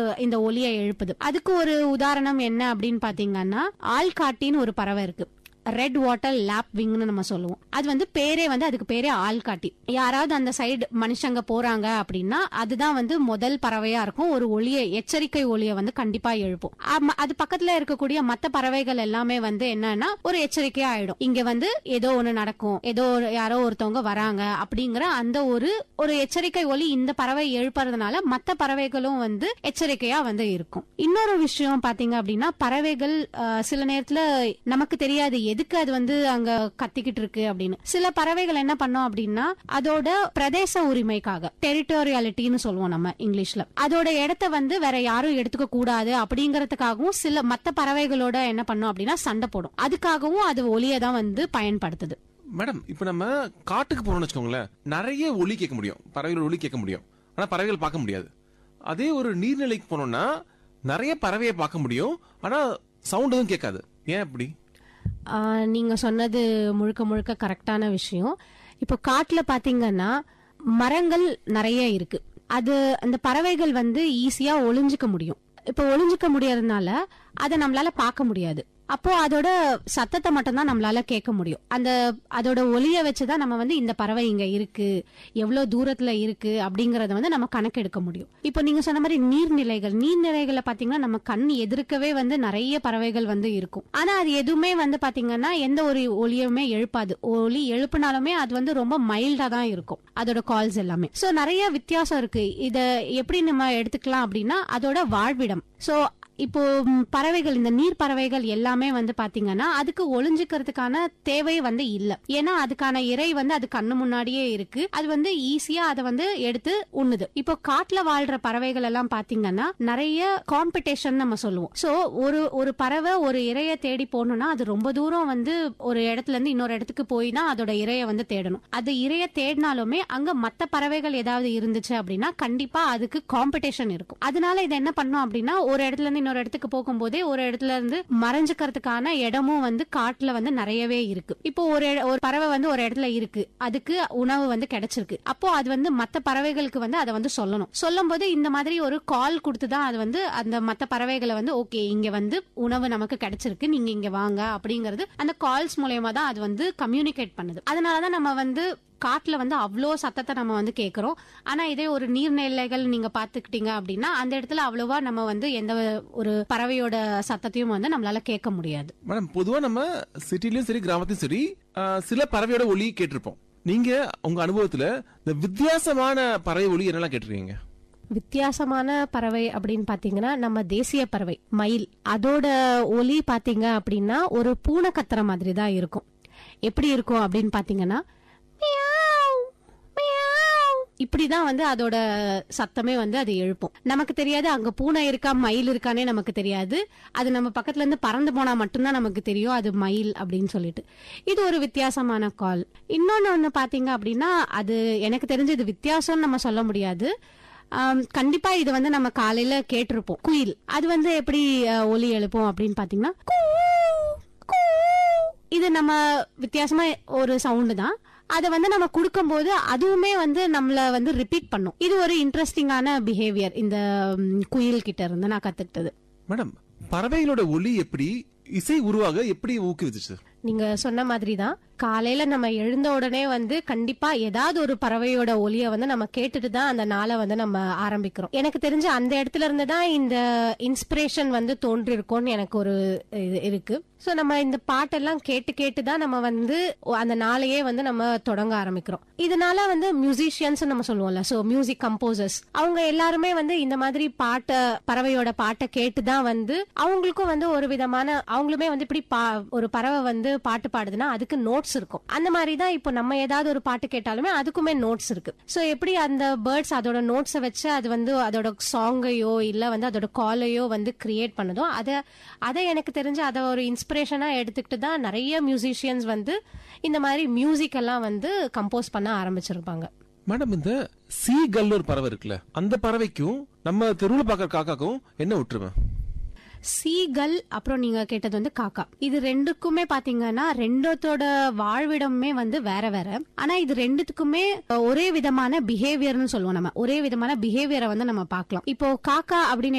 இந்த ஒலியை எழுப்புது அதுக்கு ஒரு உதாரணம் என்ன அப்படின்னு பாத்தீங்கன்னா ஆள்காட்டின்னு ஒரு பறவை இருக்கு ரெட் வாட்டர் லேப் விங்னு நம்ம சொல்லுவோம் அது வந்து பேரே வந்து அதுக்கு பேரே ஆள்காட்டி யாராவது அந்த சைடு மனுஷங்க போறாங்க அப்படின்னா அதுதான் வந்து முதல் பறவையா இருக்கும் ஒரு ஒளியை எச்சரிக்கை ஒளியை வந்து கண்டிப்பா எழுப்பும் ஆமா, அது பக்கத்துல இருக்கக்கூடிய மத்த பறவைகள் எல்லாமே வந்து என்னன்னா ஒரு எச்சரிக்கையா ஆயிடும் இங்க வந்து ஏதோ ஒண்ணு நடக்கும் ஏதோ ஒரு- யாரோ ஒருத்தவங்க வராங்க அப்படிங்கிற அந்த ஒரு ஒரு எச்சரிக்கை ஒலி இந்த பறவை எழுப்புறதுனால மத்த பறவைகளும் வந்து எச்சரிக்கையா வந்து இருக்கும் இன்னொரு விஷயம் பாத்தீங்க அப்படின்னா பறவைகள் அஹ், சில நேரத்துல நமக்கு தெரியாது எதுக்கு அது வந்து அங்க கத்திக்கிட்டு இருக்கு அப்படின்னு சில பறவைகள் என்ன பண்ணோம் அப்படின்னா அதோட பிரதேச உரிமைக்காக டெரிட்டோரியாலிட்டின்னு சொல்லுவோம் நம்ம இங்கிலீஷ்ல அதோட இடத்த வந்து வேற யாரும் எடுத்துக்க கூடாது அப்படிங்கறதுக்காகவும் சில மத்த பறவைகளோட என்ன பண்ணோம் அப்படின்னா சண்டை போடும் அதுக்காகவும் அது ஒலியை தான் வந்து பயன்படுத்துது மேடம் இப்ப நம்ம காட்டுக்கு போறோம்னு வச்சுக்கோங்களேன் நிறைய ஒலி கேட்க முடியும் பறவைகள் ஒலி கேட்க முடியும் ஆனா பறவைகள் பார்க்க முடியாது அதே ஒரு நீர்நிலைக்கு போனோம்னா நிறைய பறவையை பார்க்க முடியும் ஆனா சவுண்ட் எதுவும் கேட்காது ஏன் அப்படி ஆஹ் நீங்க சொன்னது முழுக்க முழுக்க கரெக்டான விஷயம் இப்போ காட்டுல பாத்தீங்கன்னா மரங்கள் நிறைய இருக்கு அது அந்த பறவைகள் வந்து ஈஸியா ஒளிஞ்சுக்க முடியும் இப்போ ஒளிஞ்சுக்க முடியறதுனால அதை நம்மளால பார்க்க முடியாது அப்போ அதோட சத்தத்தை மட்டும்தான் நம்மளால கேட்க முடியும் அந்த அதோட ஒலிய வச்சுதான் நம்ம வந்து இந்த பறவை இங்க இருக்கு எவ்வளவு தூரத்துல இருக்கு அப்படிங்கறத வந்து நம்ம கணக்கெடுக்க முடியும் இப்போ நீங்க சொன்ன மாதிரி நீர்நிலைகள் நீர்நிலைகளை பாத்தீங்கன்னா நம்ம கண் எதிர்க்கவே வந்து நிறைய பறவைகள் வந்து இருக்கும் ஆனா அது எதுவுமே வந்து பாத்தீங்கன்னா எந்த ஒரு ஒலியுமே எழுப்பாது ஒலி எழுப்புனாலுமே அது வந்து ரொம்ப மைல்டா தான் இருக்கும் அதோட கால்ஸ் எல்லாமே சோ நிறைய வித்தியாசம் இருக்கு இத எப்படி நம்ம எடுத்துக்கலாம் அப்படின்னா அதோட வாழ்விடம் சோ இப்போ ம், பறவைகள் இந்த நீர் பறவைகள் எல்லாமே வந்து பாத்தீங்கன்னா அதுக்கு ஒளிஞ்சுக்கிறதுக்கான தேவை வந்து இல்ல ஏன்னா அதுக்கான இறை வந்து அது கண்ணு முன்னாடியே இருக்கு அது வந்து ஈஸியா அதை வந்து எடுத்து உண்ணுது இப்போ காட்டுல வாழ்ற பறவைகள் எல்லாம் பாத்தீங்கன்னா நிறைய காம்படிஷன் நம்ம சொல்லுவோம் சோ ஒரு ஒரு பறவை ஒரு இரையை தேடி போகணும்னா அது ரொம்ப தூரம் வந்து ஒரு இடத்துல இருந்து இன்னொரு இடத்துக்கு போய் தான் அதோட இரையை வந்து தேடணும் அது இரையை தேடினாலுமே அங்க மத்த பறவைகள் ஏதாவது இருந்துச்சு அப்படின்னா கண்டிப்பா அதுக்கு காம்படிஷன் இருக்கும் அதனால இது என்ன பண்ணும் அப்படின்னா ஒரு இடத்துல இருந்து இன்னொரு இடத்துக்கு போகும்போதே ஒரு இடத்துல இருந்து மறைஞ்சுக்கிறதுக்கான இடமும் வந்து காட்டுல வந்து நிறையவே இருக்கு இப்போ ஒரு இட- ஒரு பறவை வந்து ஒரு இடத்துல இருக்கு அதுக்கு உணவு வந்து கிடைச்சிருக்கு அப்போ அது வந்து மத்த பறவைகளுக்கு வந்து அதை வந்து சொல்லணும் சொல்லும் போது இந்த மாதிரி ஒரு கால் கொடுத்துதான் அது வந்து அந்த மத்த பறவைகளை வந்து ஓகே இங்க வந்து உணவு நமக்கு கிடைச்சிருக்கு நீங்க இங்க வாங்க அப்படிங்கறது அந்த கால்ஸ் மூலயமா தான் அது வந்து கம்யூனிகேட் பண்ணுது அதனாலதான் நம்ம வந்து காட்டுல வந்து அவ்வளோ சத்தத்தை நம்ம வந்து கேட்கறோம் ஆனா இதே ஒரு நீர்நிலைகள் நீங்க பாத்துக்கிட்டீங்க அப்படின்னா அந்த இடத்துல அவ்வளவா நம்ம வந்து எந்த ஒரு பறவையோட சத்தத்தையும் வந்து நம்மளால கேட்க முடியாது மேடம் பொதுவா நம்ம சிட்டிலயும் சரி கிராமத்திலும் சரி ஆஹ், சில பறவையோட ஒலி கேட்டிருப்போம் நீங்க உங்க அனுபவத்துல இந்த வித்தியாசமான பறவை ஒலி என்னெல்லாம் கேட்டிருக்கீங்க வித்தியாசமான பறவை அப்படின்னு பாத்தீங்கன்னா நம்ம தேசிய பறவை மயில் அதோட ஒலி பாத்தீங்க அப்படின்னா ஒரு பூனை கத்துற மாதிரி தான் இருக்கும் எப்படி இருக்கும் அப்படின்னு பாத்தீங்கன்னா மியாவ், மியாவ். இப்படிதான் வந்து அதோட சத்தமே வந்து அது எழுப்பும் நமக்கு தெரியாது அங்க பூனை இருக்கா மயில் இருக்கானே நமக்கு தெரியாது அது நம்ம பக்கத்துல இருந்து பறந்து போனா மட்டும்தான் நமக்கு தெரியும் அது மயில் அப்படின்னு சொல்லிட்டு இது ஒரு வித்தியாசமான கால் இன்னொன்னு ஒண்ணு பாத்தீங்க அப்படின்னா அது எனக்கு தெரிஞ்சு இது வித்தியாசம்னு நம்ம சொல்ல முடியாது ஆம், கண்டிப்பா இது வந்து நம்ம காலையில கேட்டிருப்போம் குயில் அது வந்து எப்படி அஹ், ஒலி எழுப்போம் அப்படின்னு பாத்தீங்கன்னா கூ, கூ. இது நம்ம வித்தியாசமா ஒரு சவுண்டு தான் அதை வந்து நம்ம கொடுக்கும்போது அதுவுமே வந்து நம்மள வந்து ரிப்பீட் பண்ணும் இது ஒரு இன்ட்ரெஸ்டிங்கான பிஹேவியர் இந்த ம், குயில் கிட்ட இருந்து நான் கத்துக்கிட்டது மேடம் பறவைகளோட ஒலி எப்படி இசை உருவாக எப்படி ஊக்குவிச்சுச்சு நீங்க சொன்ன மாதிரி தான் காலையில நம்ம எழுந்த உடனே வந்து கண்டிப்பா ஏதாவது ஒரு பறவையோட ஒலிய வந்து நம்ம கேட்டுட்டு தான் அந்த நாளை வந்து நம்ம ஆரம்பிக்கிறோம் எனக்கு தெரிஞ்சு அந்த இடத்துல இருந்து தான் இந்த இன்ஸ்பிரேஷன் வந்து தோன்றி இருக்கும்னு எனக்கு ஒரு இது இருக்கு சோ நம்ம இந்த பாட்டெல்லாம் கேட்டு கேட்டு தான் நம்ம வந்து ஒ- அந்த நாளையே வந்து நம்ம தொடங்க ஆரம்பிக்கிறோம் இதனால வந்து மியூசிஷியன்ஸ் நம்ம சொல்லுவோம்ல சோ மியூசிக் கம்போசர்ஸ் அவங்க எல்லாருமே வந்து இந்த மாதிரி பாட்டை பறவையோட பாட்டை கேட்டு தான் வந்து அவங்களுக்கும் வந்து ஒரு விதமான அவங்களுமே வந்து இப்படி பா- ஒரு பறவை வந்து பாட்டு பாடுதுன்னா அதுக்கு நோட்ஸ் இருக்கும் அந்த மாதிரி தான் இப்போ நம்ம ஏதாவது ஒரு பாட்டு கேட்டாலுமே அதுக்குமே நோட்ஸ் இருக்கு சோ எப்படி அந்த பேர்ட்ஸ் அதோட நோட்ஸை வச்சு அது வந்து அதோட சாங்கையோ இல்ல வந்து அதோட காலையோ வந்து கிரியேட் பண்ணுதோ அதை அதை எனக்கு தெரிஞ்சு அதை ஒரு இன்ஸ்பிரேஷனா எடுத்துக்கிட்டு தான் நிறைய மியூசிஷியன்ஸ் வந்து இந்த மாதிரி மியூசிக் எல்லாம் வந்து கம்போஸ் பண்ண ஆரம்பிச்சிருப்பாங்க மேடம் இந்த சீ கல் ஒரு பறவை இருக்குல்ல அந்த பறவைக்கும் நம்ம தெருவுல பாக்குற காக்காக்கும் என்ன ஒற்றுமை சீகல் அப்புறம் நீங்க கேட்டது வந்து காக்கா இது ரெண்டுக்குமே பாத்தீங்கன்னா ரெண்டத்தோட வாழ்விடமே வந்து வேற வேற ஆனா இது ரெண்டுத்துக்குமே ஒரே விதமான பிஹேவியர்னு சொல்லுவோம் நம்ம ஒரே விதமான பிஹேவியரை வந்து நம்ம பார்க்கலாம் இப்போ காக்கா அப்படின்னு